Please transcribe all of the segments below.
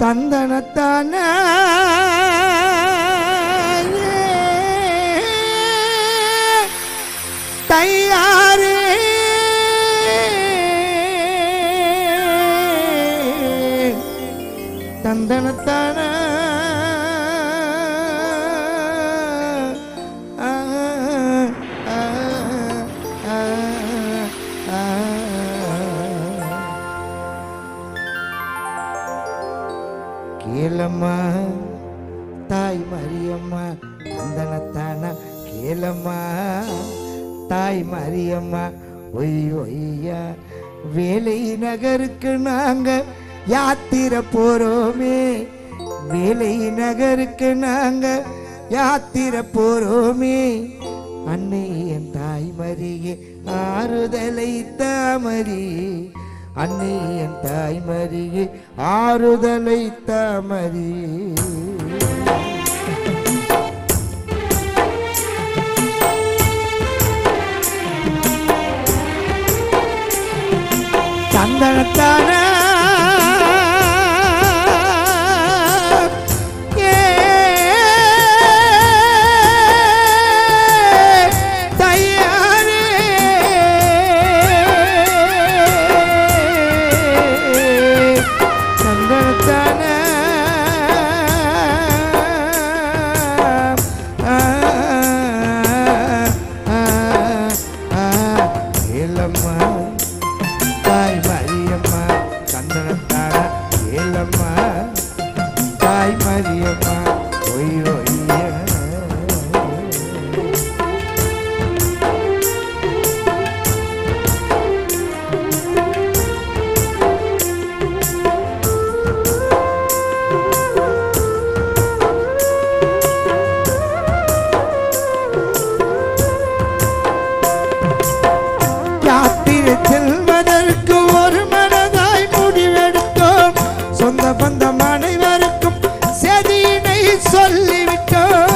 தந்தனத்தான தையாரே தந்தனத்தான ஆ, ஆ, ஆ, ஆ. கேளம்மா தாய் மரியம்மா வந்தனத்தானா கேளம்மா தாய் மரியம்மா ஒய் ஒய்யா வேலை நகருக்கு நாங்க யாத்திர போறோமே வேலை நகருக்கு நாங்க யாத்திர போறோமே அன்னை என் தாய் மரியே ஆறுதலை தாமரி அன்னை என் தாய் மரியே ஆறுதலை தாமரி சந்தனத்தான ஏ தையாரே சந்தனத்தான ஆ, ஆ, ஆ, ஏலம்மா தாய் மரியம்மா சந்தனத்தான ஏலம்மா தாய் மரியம்மா ஒய் ஒய்ய யாத்திரை செல்வதற்கு ஒரு மனதாய் முடிவெடுத்தோம் சொந்த பந்தம் அனைவருக்கும் செதியினை சொல்லிவிட்டோம்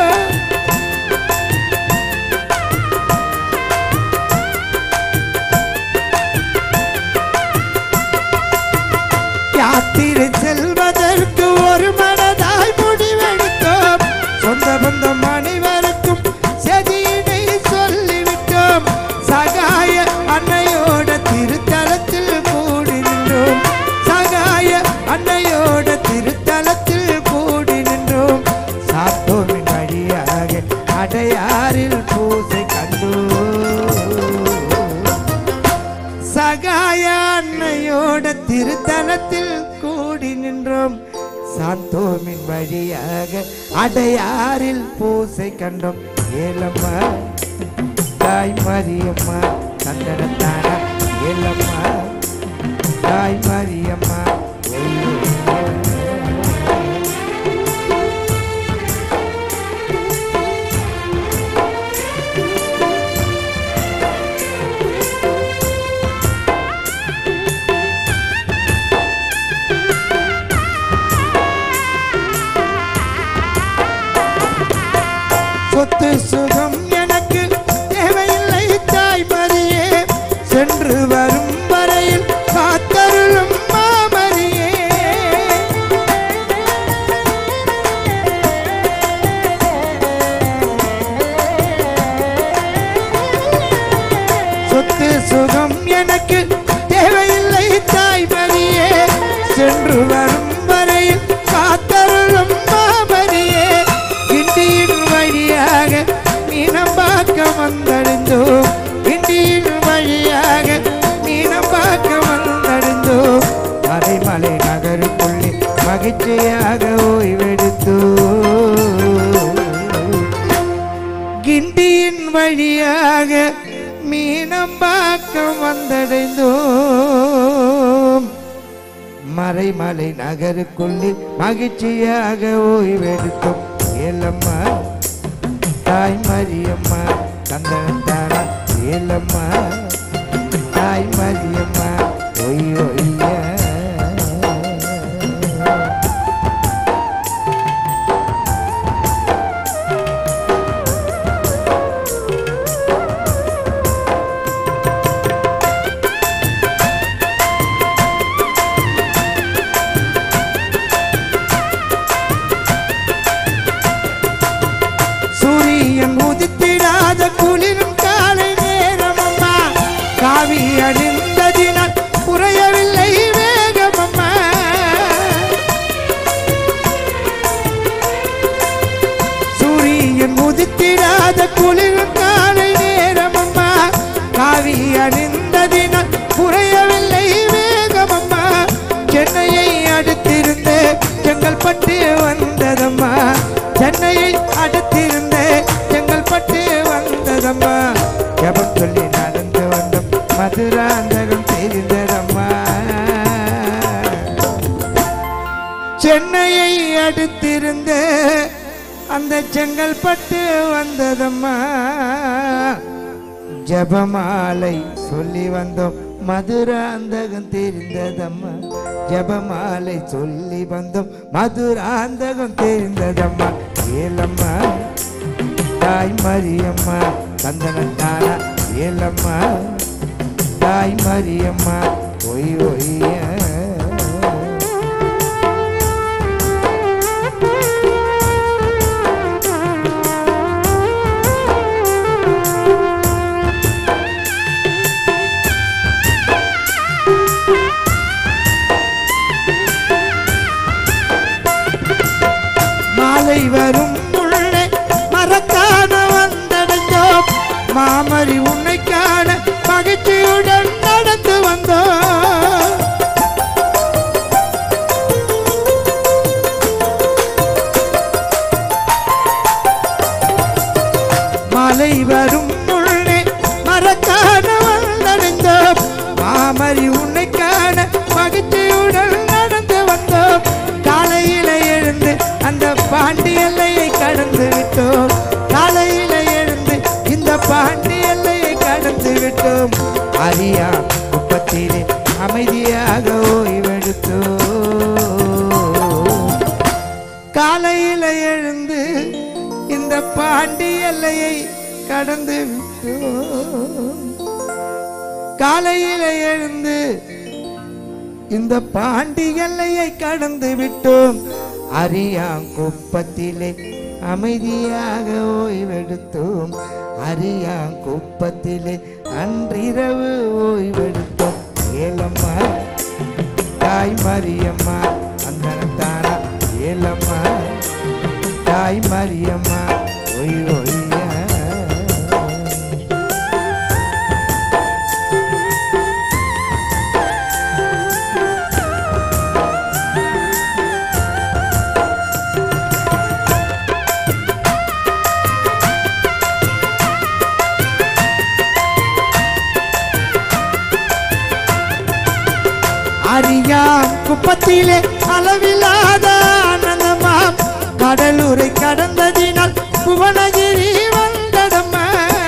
யாத்திரை செல்வதற்கு ஒரு மனதாய் முடிவெடுத்தோம் சொந்த பந்தம் அனைவருக்கும் செதியினை சொல்லிவிட்டோம் சகாய அன்னையோட திருத்தலத்தில் கூடி நின்றோம் சகாய அன்னையோட திருத்தலத்தில் கூடி நின்றோம் சாத்தோமின் வழியாக அடையாறில் பூசை கண்டோம் சகாய அன்னையோட திருத்தலத்தில் கூடி நின்றோம் சாந்தோமின் வழியாக அடையாறில் பூசை கண்டோம் ஏலம்மா தாய் மரியம்மா சந்தனத்தானா ஏலம்மா தாய் மரியம்மா ஒய்யோ. சொத்து சுகம் எனக்கு தேவையில்லை தாய்மரியே சென்று வரும் வரையில் காத்தருளும் மாமரியே சொத்து சுகம் எனக்கு தேவையில்லை தாய்மரியே சென்று வரும் வரையில் காத்தருளும் மாமரியே கிண்டியின் வழியாக மீனம்பாக்க வந்தடைந்தோம் கிண்டியின் வழியாக மீனம்பாக்க வந்தடைந்தோம் மறைமலை நகருக்குள்ளே மகிழ்ச்சியாக ஓய்வெடுத்தோம் கிண்டியின் வழியாக மீனம்பாக்கம் வந்தடைந்தோம் மறைமலை நகருக்குள்ளே மகிழ்ச்சியாக ஓய்வெடுத்தோம் ஏலம்மா தாய் மரியம்மா தந்தனத்தானா ஏலம்மா தாய் மரியம்மா ஒய் ஒய்யா அணிந்ததினால் குறையவில்லை வேகமம்மா சூரியன் முதித்திடாத குளிரும் காலை நேரமம்மா காவி அணிந்ததினால் குறையவில்லை வேகமம்மா சென்னையை அடுத்திருந்த செங்கல்பட்டு வந்ததம்மா சென்னையை அடுத்திருந்த செங்கல்பட்டு வந்ததம்மா ஜபம் சொல்லி நடந்து வந்தோம் மதுராந்தகம் தெரிந்ததம்மா சென்னையை அடுத்திருந்த அந்த செங்கல்பட்டு வந்ததம்மா ஜபமாலை சொல்லி வந்தோம் மதுராந்தகம் தெரிந்ததம்மா ஜபமாலை சொல்லி வந்தோம் மதுராந்தகம் தெரிந்ததம்மா ஏலம்மா தாய் மரியம்மா தந்தனத்தானா ஏலம்மா தாய் மரியம்மா ஒய் ஒய்ய மாலை வரும் உள்ளே மறக்காத வந்தடைந்தோம் மாமரி உன்னை காண மகிழ்ச்சியுடன் நடந்து வந்தோம் மாலை வரும் உள்ளே மறக்காத வந்தடைந்தோம் மாமரி உன்னை காண மகிழ்ச்சியுடன் நடந்து வந்தோம் காலையில எழுந்து அந்த பாண்டி எல்லையை கடந்து விட்டோம் காலையில எழுந்து இந்த பாண்டி எல்லையை கடந்து விட்டோம் அரியா குப்பத்திலே அமைதியாக ஓய்வெடுத்தோம் காலையில எழுந்து இந்த பாண்டி எல்லையை கடந்து விட்டோம் காலையில எழுந்து இந்த பாண்டி எல்லையை கடந்து விட்டோம் அரியாங்குப்பத்திலே அமைதியாக ஓய்வெடுத்தோம் அரியாங்குப்பத்திலே அன்றிரவு ஓய்வெடுத்தோம் ஏலம்மா தாய் மரியம்மா அந்தனத்தானா ஏலம்மா தாய் மரியம்மா ஒய் ஒய்யா அறியாம் குப்பத்திலே அளவில்லாத ஆனந்தமா கடலூரை கடந்ததினால் புவனகிரி வந்ததம்மா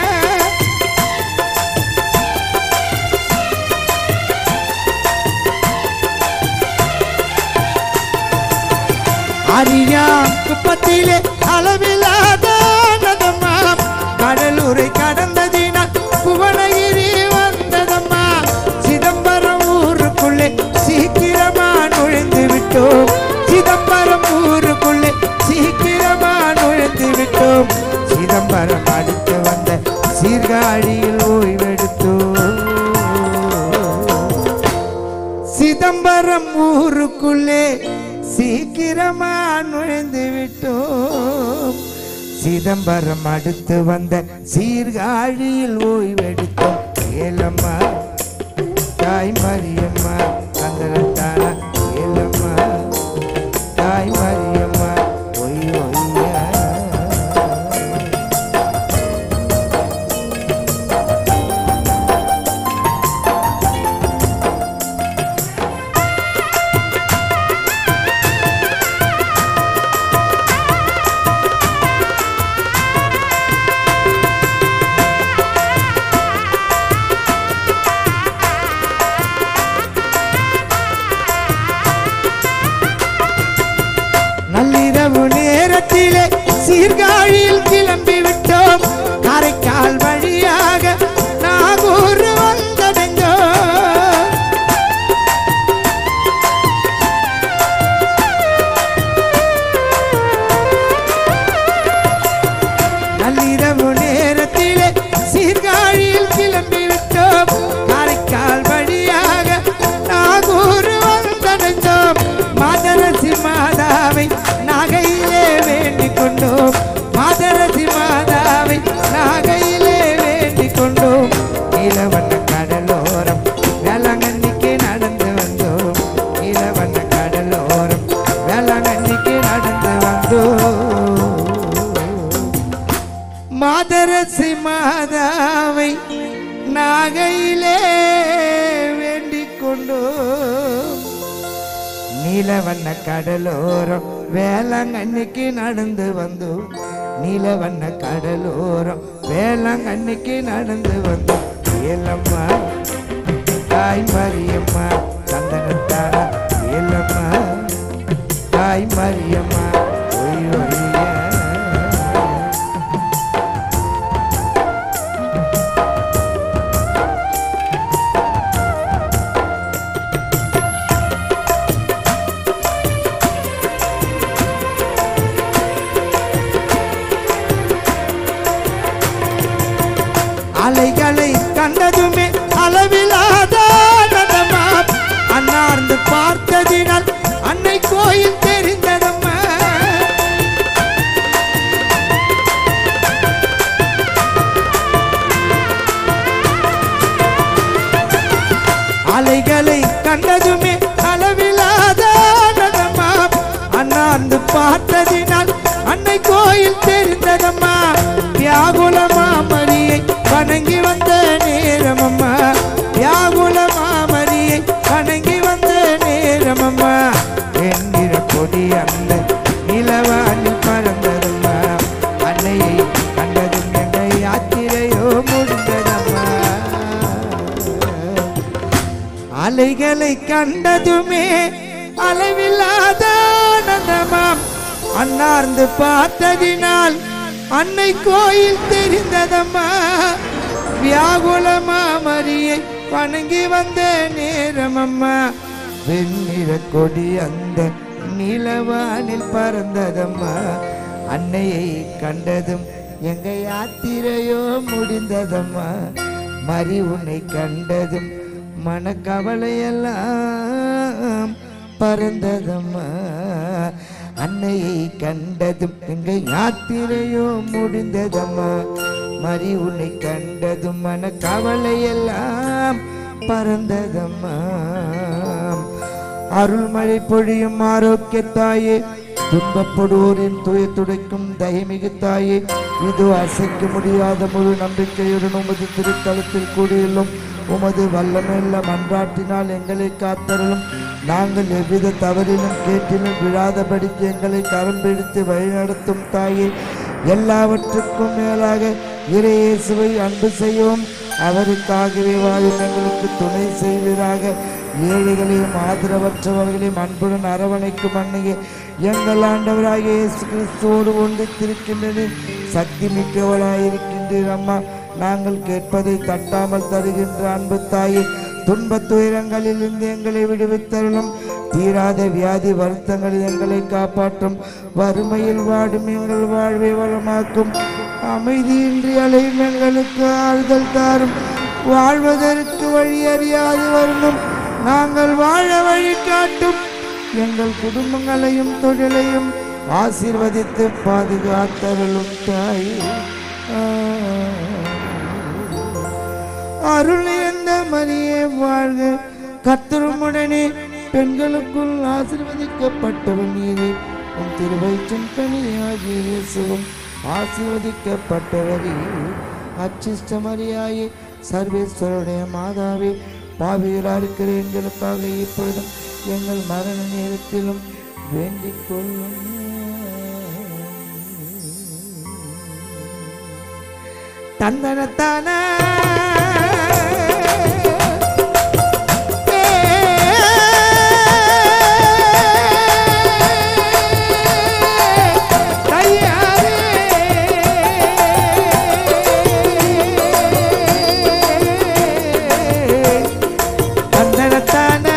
அறியாம் குப்பத்திலே அளவில்லாத ஆனந்தமா கடலூரை கடந்ததினால் புவனகிரி வந்ததம்மா சிதம்பரம் ஊருக்குள்ளே சீக்கிரமா நுழைந்து விட்டோம் சிதம்பரம் ஊருக்குள்ளே சீக்கிரமா நுழைந்து விட்டோம் சிதம்பரம் அடித்து வந்த சீர்காழியில் ஓய்வெடுத்தோம் சிதம்பரம் ஊருக்குள்ளே சீக்கிரமா நுழைந்து விட்டோம் சிதம்பரம் அடுத்து வந்த சீர்காழியில் ஓய்வெடுத்தோம் ஏலம்மா தாய் மரியம்மா கந்தனத்தானா ஏலம்மா தாய் மரியம்மா ஒய் ஒய்யா நள்ளிரவு நேரத்திலே சீர்காழியில் கிளம்பி விட்டோம் காரைக்கால் வழியாக நாகூர் வந்தடைந்தோம் நள்ளிரவு நேரத்திலே சீர்காழியில் கிளம்பி விட்டோம் காரைக்கால் நீலவண்ண கடலோரம் வேளாங்கண்ணிக்கு நடந்து வந்தோம் நீலவண்ண கடலோரம் வேளாங்கண்ணிக்கு நடந்து வந்தோம் ஏலம்மா தாய் மரியம்மா சந்தனத்தாரா ஏலம்மா தாய் மரியம்மா ஒய் ஒய்யா அலைகளை கண்டதுமே அளவிலாத ஆனந்தமா அன்னார்ந்து பார்த்ததினால் அன்னை கோயில் தெரிந்ததம்மா அலைகளை கண்டதுமே அளவிலாத ஆனந்தமா அண்ணாந்து பார்த்ததினால் அன்னை கோயில் தெரிந்ததம்மா வியாகுலமா மரியை வணங்கி வந்த நேரமம்மா வியாகுலமா மரியை வணங்கி வந்த நேரமம்மா என்கிற கொடி அந்த நிலவானில் பறந்ததம்மா அன்னையை கண்டதும் எங்கள் யாத்திரையோ முடிந்ததம்மா அலைகளை கண்டதுமே அளவில்லாத ஆனந்தமாம் அன்னார்ந்து பார்த்ததினால் அன்னை கோயில் தெரிந்ததம்மா வியாகுலமா மரியை வணங்கி வந்த நேரமம்மா வெண்ணிற கொடி அந்த நிலவானில் பறந்ததம்மா அன்னையை கண்டதும் எங்க யாத்திரையோ முடிந்ததம்மா மறி உன்னை கண்டதும் மனக்கவலையெல்லாம் பறந்ததம்மா அன்னையை கண்டதும் எங்க யாத்திரையோ முடிந்ததம்மா மறி உன்னை கண்டதும் மனக்கவலையெல்லாம் பறந்ததம்மா அருள்மழை பொழியும் ஆரோக்கிய தாயே துன்பப்படுவோரின் துய துடைக்கும் தயமிகு தாயே இது அசைக்க முடியாத முழு நம்பிக்கையுடன் உமது திருத்தலத்தில் கூடியுள்ளோம் உமது வல்லமையுள்ள மன்றாட்டினால் எங்களை காத்தருளும் நாங்கள் எவ்வித தவறிலும் கேட்டிலும் விழாதபடிக்கு எங்களை கரம் பிடித்து வழிநடத்தும் தாயே எல்லாவற்றுக்கும் மேலாக இறையேசுவை அன்பு செய்வோம் அவருக்காகவே வாழும் எங்களுக்கு துணை செய்வீராக ஏழைகளையும் ஆதரவற்றவர்களையும் அன்புடன் அரவணைக்கும் அன்னையே எங்கள் ஆண்டவராகிய இயேசு கிறிஸ்துவோடு ஒன்றித்திருக்கின்றது சக்தி மிக்கவளாயிருக்கின்றீர் அம்மா நாங்கள் கேட்பதை தட்டாமல் தருகின்ற அன்பு தாயே துன்பத் துயரங்களில் இருந்து எங்களை விடுவித்தருளும் தீராத வியாதி வருத்தங்களில் எங்களை காப்பாற்றும் வறுமையில் வாடும் எங்கள் வாழ்வை வளமாக்கும் அமைதியின்றி அலையும் எங்களுக்கு ஆறுதல் தாரும் வாழ்வதற்கு வழி அறியாது வருமும் நாங்கள் வாழ வழி காட்டும் எங்கள் குடும்பங்களையும் தொழிலையும் ஆசீர்வதித்து பாதுகாத்தருளும் தாயே அருள் எந்த மரியே வாழ்க கத்தருமுடனே பெண்களுக்குள் ஆசீர்வதிக்கப்பட்டவன் நீரே உன் திருவயிற்றின் கனியாகிய இயேசுவும் ஆசீர்வதிக்கப்பட்டவரே அச்சிஷ்டமரியாயே சர்வேஸ்வருடைய மாதாவே பாவிகளாக இருக்கிற எங்களுக்காக இப்பொழுதும் எங்கள் மரண நேரத்திலும் வேண்டிக் கொள்ளும் தந்தனத்தான தந்தனத்தான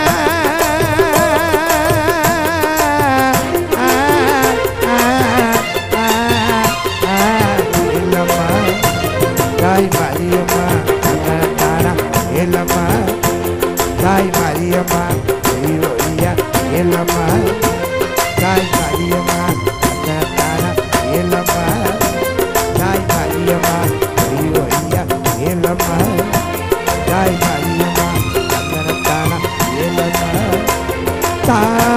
இல்லம்மா தாய் மரியம்மா தானா இல்லம்மா தாய் மரியம்மா ஐயோ ஐயா இல்லம்மா தாய் மரியம்மா தானா இல்லம்மா தாய் மரியம்மா ஐயோ ஐயா இல்லம்மா தாய் மரியம்மா தானா இல்லம்மா தாய்